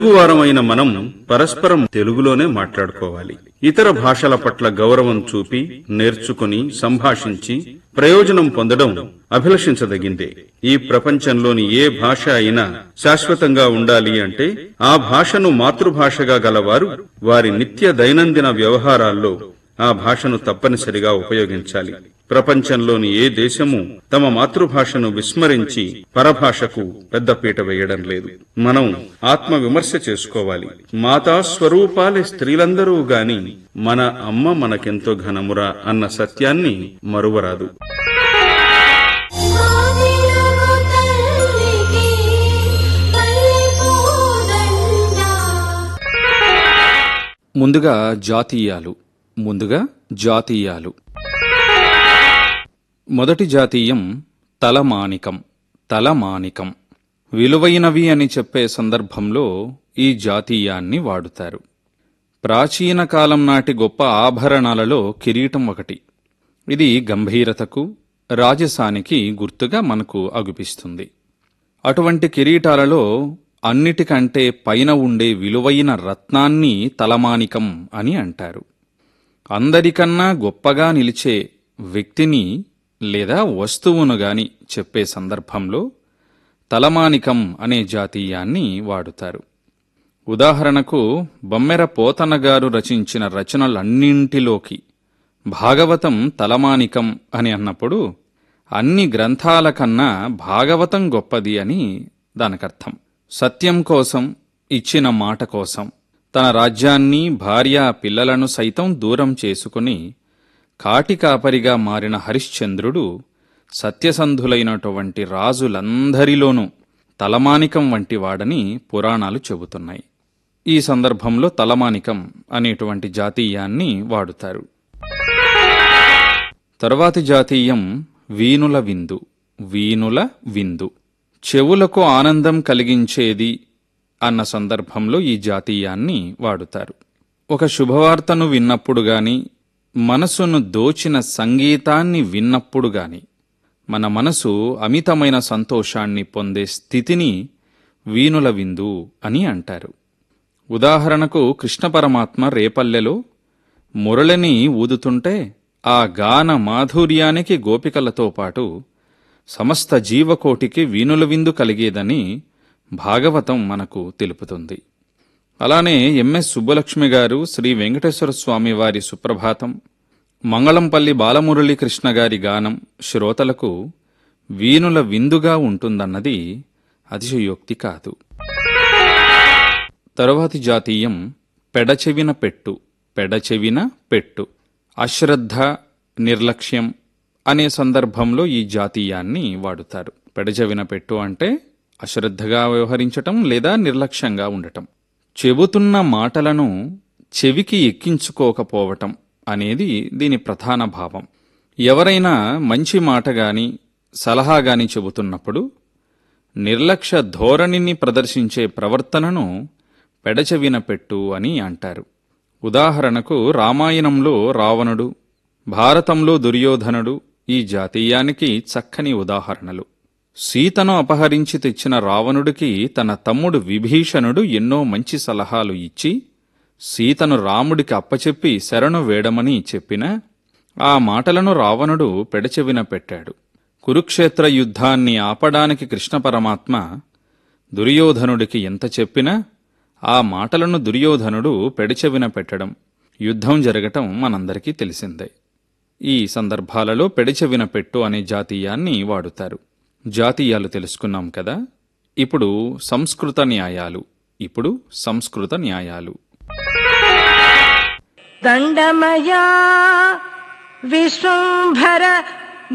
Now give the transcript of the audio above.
తెలుగువారమైన మనం పరస్పరం తెలుగులోనే మాట్లాడుకోవాలి ఇతర భాషల పట్ల గౌరవం చూపి నేర్చుకుని సంభాషించి ప్రయోజనం పొందడం అభిలషించదగిందే ఈ ప్రపంచంలోని ఏ భాష అయినా శాశ్వతంగా ఉండాలి అంటే ఆ భాషను మాతృభాషగా గలవారు వారి నిత్య దైనందిన వ్యవహారాల్లో ఆ భాషను తప్పనిసరిగా ఉపయోగించాలి ప్రపంచంలోని ఏ దేశము తమ మాతృభాషను విస్మరించి పరభాషకు పెద్దపీట వేయడం లేదు మనం ఆత్మ విమర్శ చేసుకోవాలి మాతా స్వరూపాలే స్త్రీలందరూ గాని మన అమ్మ మనకెంతో ఘనమురా అన్న సత్యాన్ని మరువరాదు ఆదిలగు తల్లికి పల్లెపూదండ ముందుగా జాతీయాలు ముందుగా జాతీయాలు మొదటి జాతీయం తలమానికం తలమానికం విలువైనవి అని చెప్పే సందర్భంలో ఈ జాతీయాన్ని వాడుతారు ప్రాచీన కాలం నాటి గొప్ప ఆభరణాలలో కిరీటం ఒకటి ఇది గంభీరతకు రాజసానికి గుర్తుగా మనకు అగుపిస్తుంది అటువంటి కిరీటాలలో అన్నిటికంటే పైన ఉండే విలువైన రత్నాన్ని తలమానికం అని అంటారు అందరికన్నా గొప్పగా నిలిచే వ్యక్తిని లేదా వస్తువును గాని చెప్పే సందర్భంలో తలమానికం అనే జాతీయాన్ని వాడుతారు ఉదాహరణకు బొమ్మెర పోతన గారు రచించిన రచనలన్నింటిలోకి భాగవతం తలమానికం అని అన్నప్పుడు అన్ని గ్రంథాల కన్నా భాగవతం గొప్పది అని దానికర్థం సత్యం కోసం ఇచ్చిన మాట కోసం తన రాజ్యాన్ని భార్య పిల్లలను సైతం దూరం చేసుకుని కాటికాపరిగా మారిన హరిశ్చంద్రుడు సత్యసంధులైనటువంటి రాజులందరిలోనూ తలమానికం వంటి వాడని పురాణాలు చెబుతున్నాయి ఈ సందర్భంలో తలమానికం అనేటువంటి జాతీయాన్ని వాడుతారు తరువాతి జాతీయం వీణుల విందు వీణుల విందు చెవులకు ఆనందం కలిగించేది అన్న సందర్భంలో ఈ జాతీయాన్ని వాడుతారు ఒక శుభవార్తను విన్నప్పుడు గాని మనసును దోచిన సంగీతాన్ని విన్నప్పుడు గాని మన మనసు అమితమైన సంతోషాన్ని పొందే స్థితిని వీణుల విందు అని అంటారు ఉదాహరణకు కృష్ణ పరమాత్మ రేపల్లెలో మురళిని ఊదుతుంటే ఆ గాన మాధుర్యానికి గోపికలతో పాటు సమస్త జీవకోటికి వీణుల విందు కలిగేదని భాగవతం మనకు తెలుపుతుంది అలానే ఎంఎస్ సుబ్బలక్ష్మి గారు శ్రీ వెంకటేశ్వర స్వామి వారి సుప్రభాతం మంగళంపల్లి బాలమురళీ కృష్ణ గారి గానం శ్రోతలకు వీణుల విందుగా ఉంటుందన్నది అతిశయోక్తి కాదు తరువాతి జాతీయం పెడచెవిన పెట్టు పెడచెవిన పెట్టు అశ్రద్ధ నిర్లక్ష్యం అనే సందర్భంలో ఈ జాతీయాన్ని వాడుతారు పెడచెవిన పెట్టు అంటే అశ్రద్ధగా వ్యవహరించటం లేదా నిర్లక్ష్యంగా ఉండటం చెబుతున్న మాటలను చెవికి ఎక్కించుకోకపోవటం అనేది దీని ప్రధాన భావం ఎవరైనా మంచి మాట గాని సలహా గాని చెబుతున్నప్పుడు నిర్లక్ష్య ధోరణిని ప్రదర్శించే ప్రవర్తనను పెడచెవిన పెట్టు అని అంటారు ఉదాహరణకు రామాయణంలో రావణుడు భారతంలో దుర్యోధనుడు ఈ జాతీయానికి చక్కని ఉదాహరణలు సీతను అపహరించి తెచ్చిన రావణుడికి తన తమ్ముడు విభీషణుడు ఎన్నో మంచి సలహాలు ఇచ్చి సీతను రాముడికి అప్పచెప్పి శరణు వేడమని చెప్పినా ఆ మాటలను రావణుడు పెడచెవిన పెట్టాడు కురుక్షేత్ర యుద్ధాన్ని ఆపడానికి కృష్ణ పరమాత్మ దుర్యోధనుడికి ఎంత చెప్పినా ఆ మాటలను దుర్యోధనుడు పెడచెవిన పెట్టడం యుద్ధం జరగటం మనందరికీ తెలిసిందే ఈ సందర్భాలలో పెడచెవిన పెట్టు అనే జాతీయాన్ని వాడుతారు జాతీయాలు తెలుసుకున్నాం కదా ఇప్పుడు సంస్కృత న్యాయాలు ఇప్పుడు సంస్కృత న్యాయాలు దండమయా విశ్వంభర